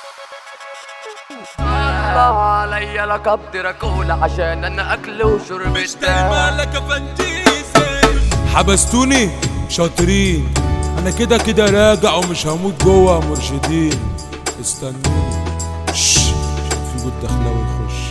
الله عليا لقب دراكولا عشان انا اكل وشرب مش دايما لك فانتيزي حبستوني شاطرين انا كده كده راجع ومش هموت جوه مرشدين استنوني شش في جود دخلاوي يخش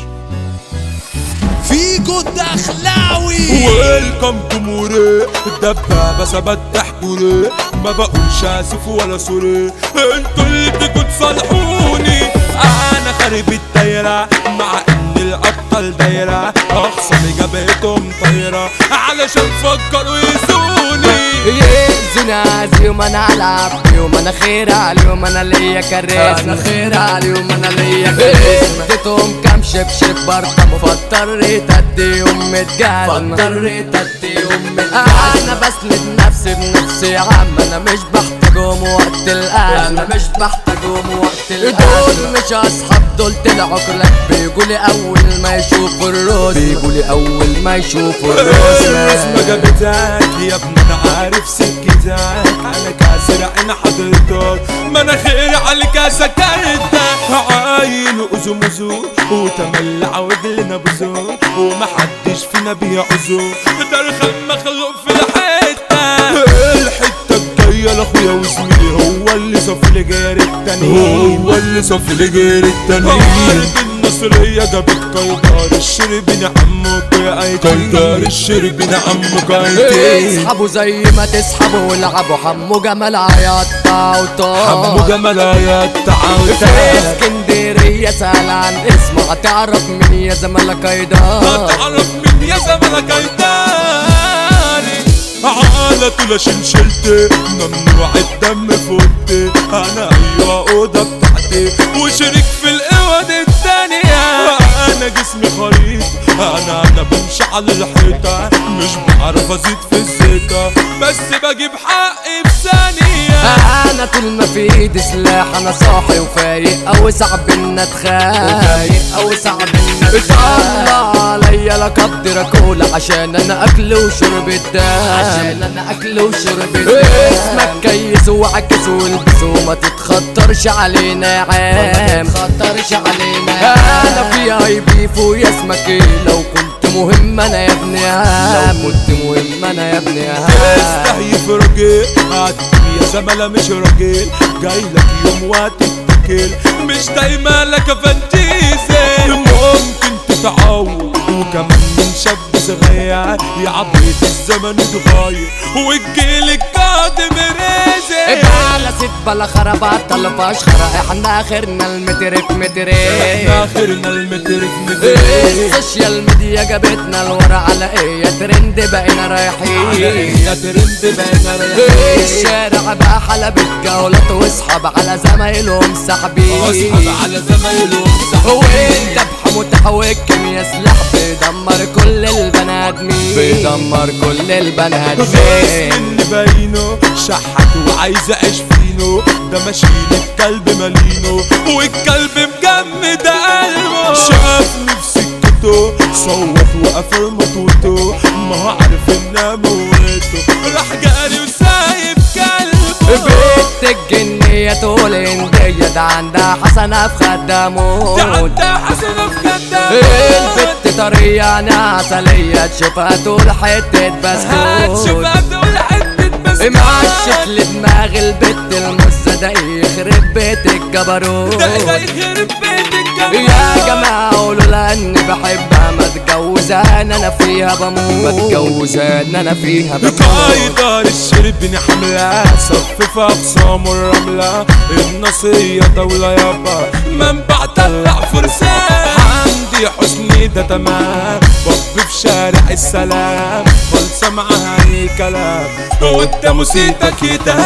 فيجو الدخلاوي ويلكم جمهوري الدبابة ثبت حضوري ما بقولش اسف ولا سوري انتوا اللي بتيجوا تصالحوني انا خارب الدايرة مع ان الابطال دايرة اخصامي جابتهم طايرة علشان فكروا يزوني يأذوني عزيهم انا العب بيهم انا خير عليهم انا ليا كراسة انا خير عليهم انا ليا كراسة اديتهم كام شبشب برطم فاضطريت اديهم متجزمة فاضطريت اديهم متجزمة انا بسند نفسي بنفسي يا عم انا مش بحتاجهم وقت الازمة انا مش بحتاجهم وقت الازمة دول مش اصحاب دول طلعوا كلاب بيجولي اول ما يشوفوا الروس بيجولي اول ما يشوفوا الروس الرسمة جابتك يا ابني انا عارف سكتك انا كاسر عين حضرتك مناخيري عليك سكرتك عايل وزمزو وتملع ودلنا بزو ومحدش فينا بيعزو ده الخل مخلوق في الحتة الحتة الجاية لاخويا وزميلي هو اللي صف لي غير التانيين هو اللي صف لي غير التانيين النصرية جابت قيدار الشربين عمك يا ايتين قيدار الشربين عمك ايتين اسحبوا زي ما تسحبوا والعبوا حمو جمال عيطة وطار حمو جمال يا في التعاوتات اسكندرية سأل عن اسمه هتعرف مين يا زمالك ايضا هتعرف مين يا زمانك ايتاني على طول شلشلت ممنوع الدم فوت انا ايوه اوضه بتاعتي وشريك في الاوض التانية انا جسمي خريط انا انا بمشي على الحيطة مش بعرف ازيد في الزيطة بس بجيب حقي في ثانية انا طول ما في ايدي سلاح انا صاحي وفايق او صعب ان اتخان وفايق او صعب ان اتخان الله عليا لقب دراكولا عشان انا اكل وشرب الدم عشان انا اكل وشرب الدم اسمك كيس وعكس والبس وما تتخطرش علينا يا عام ما تتخطرش علينا انا في اي بي ويا اسمك ايه لو كنت مهم انا يا ابني هام لو كنت مهم انا يا ابني هام استحيي راجل عدني يا زملاء مش راجل جاي لك يوم وهتتكل مش دايما لك فانتيزي ممكن تتعود وكمان من شاب صغير يا عبيط الزمن اتغير والجيل القادم رزق على ست بلا خرابات طلباش خرا احنا اخرنا المترك مترك احنا اخرنا المتر في متر السوشيال ميديا جابتنا لورا على ايه يا ترند بقينا رايحين يا ترند بينا رايحين الشارع بقى حلبة جولات واصحاب على زمايلهم ساحبين اصحاب على زمايلهم هو سحبين انت متحوكم يا سلاح بيدمر كل البني ادمين بيدمر كل البني بس ادمين مني باينه شحت وعايز اعيش فينه ده ماشيين الكلب مالينه والكلب مجمد قلبه شافني في سكته صوت وقفل مطوته ما هو عارف انها موته راح جاري وسايب كلبه بنت الجنية تقول هندية ده عندها حسنة في خدامون ده عندها حسنة في كدامه البت طرية يعني عسلية تشوفها تقول حتة بسكوت هتشوفها تقول حتة بس معشت لدماغ البت المزة ده يخرب بيت الجبروت ده يخرب بيت الجبروت يا جماعة قولوا لها اني بحبها ما تجوزها ان انا فيها بموت ما تجوزها ان انا فيها بموت قايدة للشرب حملة صفف أقسام الرملة النصية دولة يابا منبع طلع فرسان عندي حسني ده تمام بب في شارع السلام خلصة معاها أي كلام وانت موسيقتك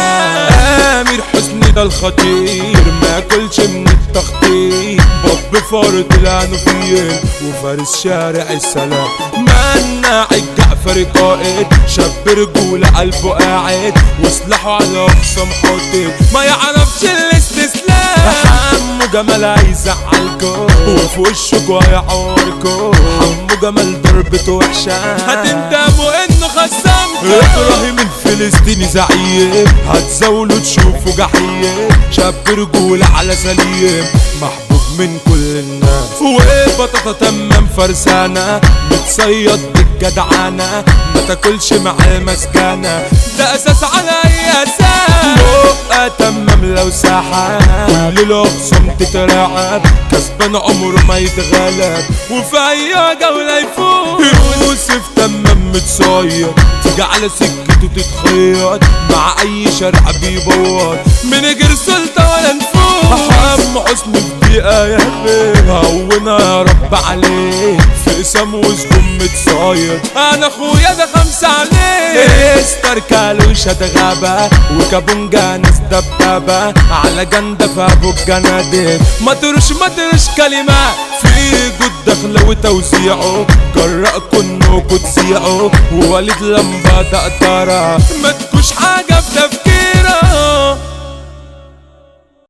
يتهام أمير حسني ده الخطير ما كلش من التخطيط بب فرد العنفيين وفارس شارع السلام مناع الجعفر قائد شاب رجولة قلبه قاعد وسلاحه على خصم حاطط ما يعرفش الاستسلام حمو جمال هيزعلكوا وفي وشكوا هيعوركوا حمو جمال ضربته وحشة هتندموا انه خصمكوا ابراهيم الفلسطيني زعيم هتزاولوا تشوفوا جحيم شاب رجولة على سليم محبوب من كل الناس وبطاطا تمام فرسانة متصيد بالجدعانة ما تاكلش مع المسكنة ده اساس على اي اساس بقى تمام لو ساحة كل الاقسام تترعب كسبان عمره ما يتغلب وفي اي جولة يفوز يوسف تمام متصيد تيجي على سكته تتخيط مع اي شارع بيبوظ من غير سلطة ولا نفوذ عم حسني في دقيقة يا بيه هونا يا رب عليك في اسام وسجون متصايد انا اخويا ده خمسة عليه استر كالوش غابة وكابونجا ناس دبابة على جندة في ابو الجناديل ما تروش ما تروش كلمات في جود دخله وتوزيعه جرأ كنكوا تسيعوا ووليد لمبة ده قطرة ما تكوش حاجة في تفكير